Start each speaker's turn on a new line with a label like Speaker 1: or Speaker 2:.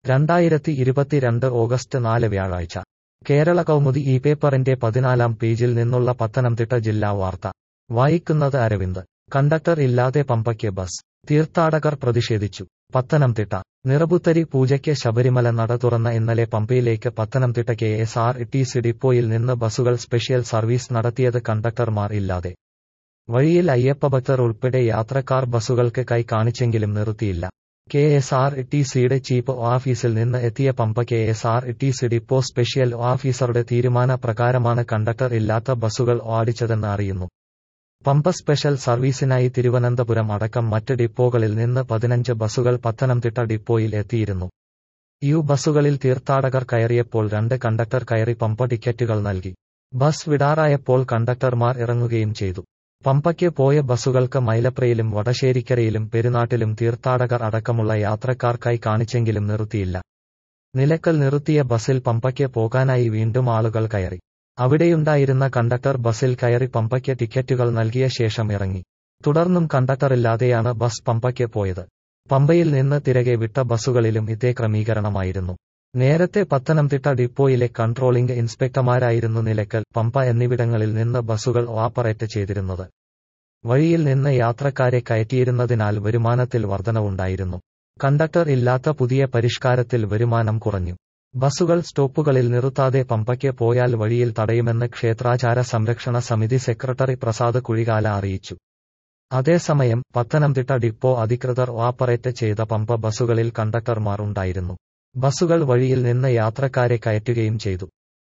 Speaker 1: രണ്ടായിരത്തി ഇരുപത്തിരണ്ട് ഓഗസ്റ്റ് നാല് വ്യാഴാഴ്ച കേരള കൗമുദി ഈ പേപ്പറിന്റെ പതിനാലാം പേജിൽ നിന്നുള്ള പത്തനംതിട്ട ജില്ലാ വാർത്ത വായിക്കുന്നത് അരവിന്ദ് കണ്ടക്ടർ ഇല്ലാതെ പമ്പയ്ക്ക് ബസ് തീർത്ഥാടകർ പ്രതിഷേധിച്ചു പത്തനംതിട്ട നിറപുത്തരി പൂജയ്ക്ക് ശബരിമല നട തുറന്ന ഇന്നലെ പമ്പയിലേക്ക് Pathanamthitta K S R T C ഡിപ്പോയിൽ നിന്ന് ബസുകൾ സ്പെഷ്യൽ സർവീസ് നടത്തിയത് കണ്ടക്ടർമാർ ഇല്ലാതെ വഴിയിൽ അയ്യപ്പഭക്തർ ഉൾപ്പെടെ യാത്രക്കാർ ബസുകൾക്ക് കൈ കാണിച്ചെങ്കിലും നിർത്തിയില്ല കെ എസ് ആർ ടി സിയുടെ ചീഫ് ഓഫീസിൽ നിന്ന് എത്തിയ Pamba K S R T C depot special ഓഫീസറുടെ തീരുമാന പ്രകാരമാണ് കണ്ടക്ടർ ഇല്ലാത്ത ബസുകൾ ഓടിച്ചതെന്ന് അറിയുന്നു പമ്പ സ്പെഷ്യൽ സർവീസിനായി തിരുവനന്തപുരം അടക്കം മറ്റ് ഡിപ്പോകളിൽ നിന്ന് പതിനഞ്ച് ബസുകൾ പത്തനംതിട്ട ഡിപ്പോയിൽ എത്തിയിരുന്നു യു ബസുകളിൽ തീർത്ഥാടകർ കയറിയപ്പോൾ രണ്ട് കണ്ടക്ടർ കയറി പമ്പ ടിക്കറ്റുകൾ നൽകി ബസ് വിടാറായപ്പോൾ കണ്ടക്ടർമാർ ഇറങ്ങുകയും ചെയ്തു പമ്പയ്ക്ക് പോയ ബസുകൾക്ക് മൈലപ്രയിലും വടശ്ശേരിക്കരയിലും പെരുനാട്ടിലും തീർത്ഥാടകർ അടക്കമുള്ള യാത്രക്കാർക്കായി കാണിച്ചെങ്കിലും നിർത്തിയില്ല നിലക്കൽ നിർത്തിയ ബസിൽ പമ്പയ്ക്ക് പോകാനായി വീണ്ടും ആളുകൾ കയറി അവിടെയുണ്ടായിരുന്ന കണ്ടക്ടർ ബസിൽ കയറി പമ്പയ്ക്ക് ടിക്കറ്റുകൾ നൽകിയ ശേഷം ഇറങ്ങി തുടർന്നും കണ്ടക്ടറില്ലാതെയാണ് ബസ് പമ്പയ്ക്ക് പോയത് പമ്പയിൽ നിന്ന് തിരകെ വിട്ട ബസുകളിലും ഇതേ ക്രമീകരണമായിരുന്നു നേരത്തെ പത്തനംതിട്ട ഡിപ്പോയിലെ കൺട്രോളിംഗ് ഇൻസ്പെക്ടർമാരായിരുന്നു നിലക്കൽ പമ്പ എന്നിവിടങ്ങളിൽ നിന്ന് ബസുകൾ ഓപ്പറേറ്റ് ചെയ്തിരുന്നത് വഴിയിൽ നിന്ന് യാത്രക്കാരെ കയറ്റിയിരുന്നതിനാൽ വരുമാനത്തിൽ വർധനവുണ്ടായിരുന്നു കണ്ടക്ടർ ഇല്ലാത്ത പുതിയ പരിഷ്കാരത്തിൽ വരുമാനം കുറഞ്ഞു ബസുകൾ സ്റ്റോപ്പുകളിൽ നിർത്താതെ പമ്പയ്ക്ക് പോയാൽ വഴിയിൽ തടയുമെന്ന് ക്ഷേത്രാചാര സംരക്ഷണ സമിതി സെക്രട്ടറി പ്രസാദ് കുഴികാല അറിയിച്ചു അതേസമയം പത്തനംതിട്ട ഡിപ്പോ അധികൃതർ ഓപ്പറേറ്റ് ചെയ്ത പമ്പ ബസുകളിൽ കണ്ടക്ടർമാർ ഉണ്ടായിരുന്നു ബസുകൾ വഴിയിൽ നിന്ന് യാത്രക്കാരെ കയറ്റുകയും ചെയ്തു